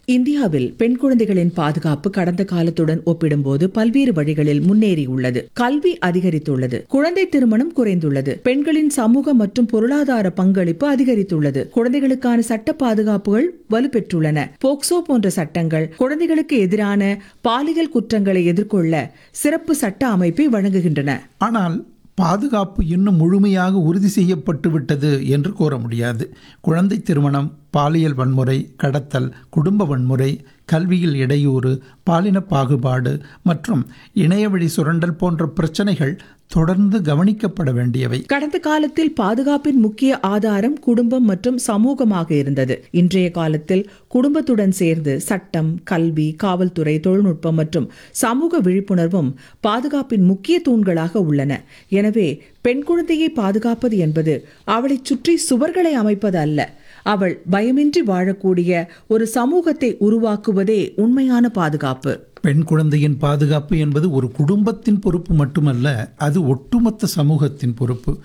இந்தியாவில் பெண் குழந்தைகளின் பாதுகாப்பு கடந்த காலத்துடன் ஒப்பிடும்போது பல்வேறு வழிகளில் முன்னேறியுள்ளது கல்வி அதிகரித்துள்ளது குழந்தை திருமணம் குறைந்துள்ளது பெண்களின் சமூக மற்றும் பொருளாதார பங்களிப்பு அதிகரித்துள்ளது குழந்தைகளுக்கான சட்ட பாதுகாப்புகள் வலுப்பெற்றுள்ளன போக்சோ போன்ற சட்டங்கள் குழந்தைகளுக்கு எதிரான பாலியல் குற்றங்களை எதிர்கொள்ள சிறப்பு சட்ட அமைப்பை வழங்குகின்றன ஆனால் பாதுகாப்பு இன்னும் முழுமையாக உறுதி செய்யப்பட்டு விட்டது என்று கூற முடியாது குழந்தை திருமணம் பாலியல் வன்முறை கடத்தல் குடும்ப வன்முறை கல்வியில் இடையூறு பாலின பாகுபாடு மற்றும் இணையவழி சுரண்டல் போன்ற பிரச்சனைகள் தொடர்ந்து கவனிக்கப்பட வேண்டியவை கடந்த காலத்தில் பாதுகாப்பின் முக்கிய ஆதாரம் குடும்பம் மற்றும் சமூகமாக இருந்தது இன்றைய காலத்தில் குடும்பத்துடன் சேர்ந்து சட்டம் கல்வி காவல்துறை தொழில்நுட்பம் மற்றும் சமூக விழிப்புணர்வும் பாதுகாப்பின் முக்கிய தூண்களாக உள்ளன எனவே பெண் குழந்தையை பாதுகாப்பது என்பது அவளைச் சுற்றி சுவர்களை அமைப்பது அல்ல அவள் பயமின்றி வாழக்கூடிய ஒரு சமூகத்தை உருவாக்குவதே உண்மையான பாதுகாப்பு பெண் குழந்தையின் பாதுகாப்பு என்பது ஒரு குடும்பத்தின் பொறுப்பு மட்டுமல்ல அது ஒட்டுமொத்த சமூகத்தின் பொறுப்பு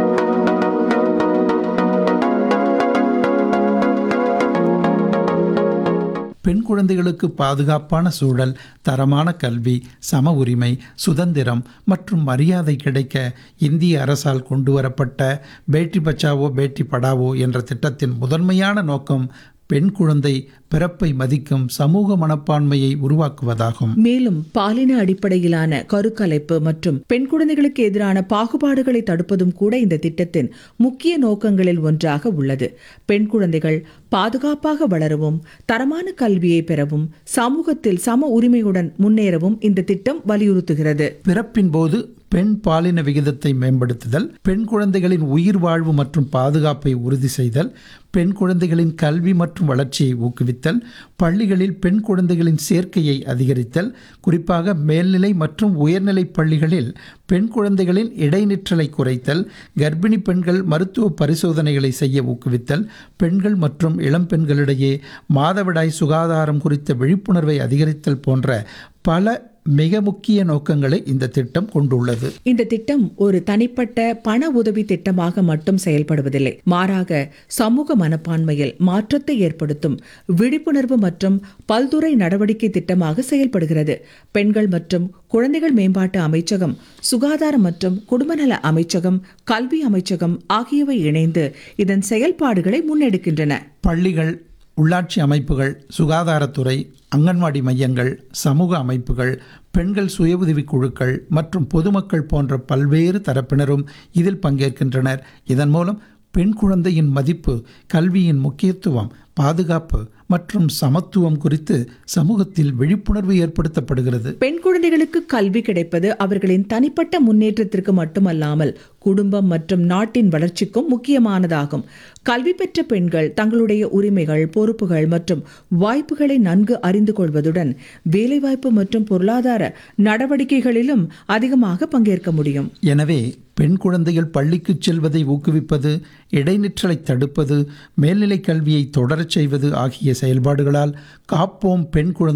பெண் குழந்தைகளுக்கு பாதுகாப்பான சூழல் தரமான கல்வி சம உரிமை சுதந்திரம் மற்றும் மரியாதை கிடைக்க இந்திய அரசால் கொண்டுவரப்பட்ட பேட்டி பச்சாவோ பேட்டி படாவோ என்ற திட்டத்தின் முதன்மையான நோக்கம் பெண் குழந்தை பிறப்பை மதிக்கும் சமூக மனப்பான்மையை உருவாக்குவதாகும் மேலும் பாலின அடிப்படையிலான கருக்கலைப்பு மற்றும் பெண் குழந்தைகளுக்கு எதிரான பாகுபாடுகளை தடுப்பதும் கூட இந்த திட்டத்தின் முக்கிய நோக்கங்களில் ஒன்றாக உள்ளது பெண் குழந்தைகள் பாதுகாப்பாக வளரவும் தரமான கல்வியை பெறவும் சமூகத்தில் சம உரிமையுடன் முன்னேறவும் இந்த திட்டம் வலியுறுத்துகிறது பிறப்பின் போது பெண் பாலின விகிதத்தை மேம்படுத்துதல் பெண் குழந்தைகளின் உயிர் வாழ்வு மற்றும் பாதுகாப்பை உறுதி செய்தல் பெண் குழந்தைகளின் கல்வி மற்றும் வளர்ச்சியை ஊக்குவித்தல் பள்ளிகளில் பெண் குழந்தைகளின் சேர்க்கையை அதிகரித்தல் குறிப்பாக மேல்நிலை மற்றும் உயர்நிலை பள்ளிகளில் பெண் குழந்தைகளின் இடைநிற்றலை குறைத்தல் கர்ப்பிணி பெண்கள் மருத்துவ பரிசோதனைகளை செய்ய ஊக்குவித்தல் பெண்கள் மற்றும் இளம் பெண்களிடையே மாதவிடாய் சுகாதாரம் குறித்த விழிப்புணர்வை அதிகரித்தல் போன்ற பல மிக முக்கிய நோக்கங்களை இந்த திட்டம் கொண்டுள்ளது இந்த திட்டம் ஒரு தனிப்பட்ட பண உதவி திட்டமாக மட்டும் செயல்படுவதில்லை மாறாக சமூக மனப்பான்மையில் மாற்றத்தை ஏற்படுத்தும் விழிப்புணர்வு மற்றும் பல்துறை நடவடிக்கை திட்டமாக செயல்படுகிறது பெண்கள் மற்றும் குழந்தைகள் மேம்பாட்டு அமைச்சகம் சுகாதாரம் மற்றும் குடும்பநல அமைச்சகம் கல்வி அமைச்சகம் ஆகியவை இணைந்து இதன் செயல்பாடுகளை முன்னெடுக்கின்றன பள்ளிகள் உள்ளாட்சி அமைப்புகள் சுகாதாரத்துறை அங்கன்வாடி மையங்கள் சமூக அமைப்புகள் பெண்கள் சுய உதவிக் குழுக்கள் மற்றும் பொதுமக்கள் போன்ற பல்வேறு தரப்பினரும் இதில் பங்கேற்கின்றனர் இதன் மூலம் பெண் குழந்தையின் மதிப்பு கல்வியின் முக்கியத்துவம் பாதுகாப்பு மற்றும் சமத்துவம் குறித்து சமூகத்தில் விழிப்புணர்வு ஏற்படுத்தப்படுகிறது பெண் குழந்தைகளுக்கு கல்வி கிடைப்பது அவர்களின் தனிப்பட்ட முன்னேற்றத்திற்கு மட்டுமல்லாமல் குடும்பம் மற்றும் நாட்டின் வளர்ச்சிக்கும் முக்கியமானதாகும் கல்வி பெற்ற பெண்கள் தங்களுடைய உரிமைகள் பொறுப்புகள் மற்றும் வாய்ப்புகளை நன்கு அறிந்து கொள்வதுடன் வேலைவாய்ப்பு மற்றும் பொருளாதார நடவடிக்கைகளிலும் அதிகமாக பங்கேற்க முடியும் எனவே பெண் குழந்தைகள் பள்ளிக்கு செல்வதை ஊக்குவிப்பது இடைநிற்றலை தடுப்பது மேல்நிலை கல்வியை தொடரச் செய்வது ஆகிய செயல்பாடுகளால் காப்போம் பெண் குழந்தை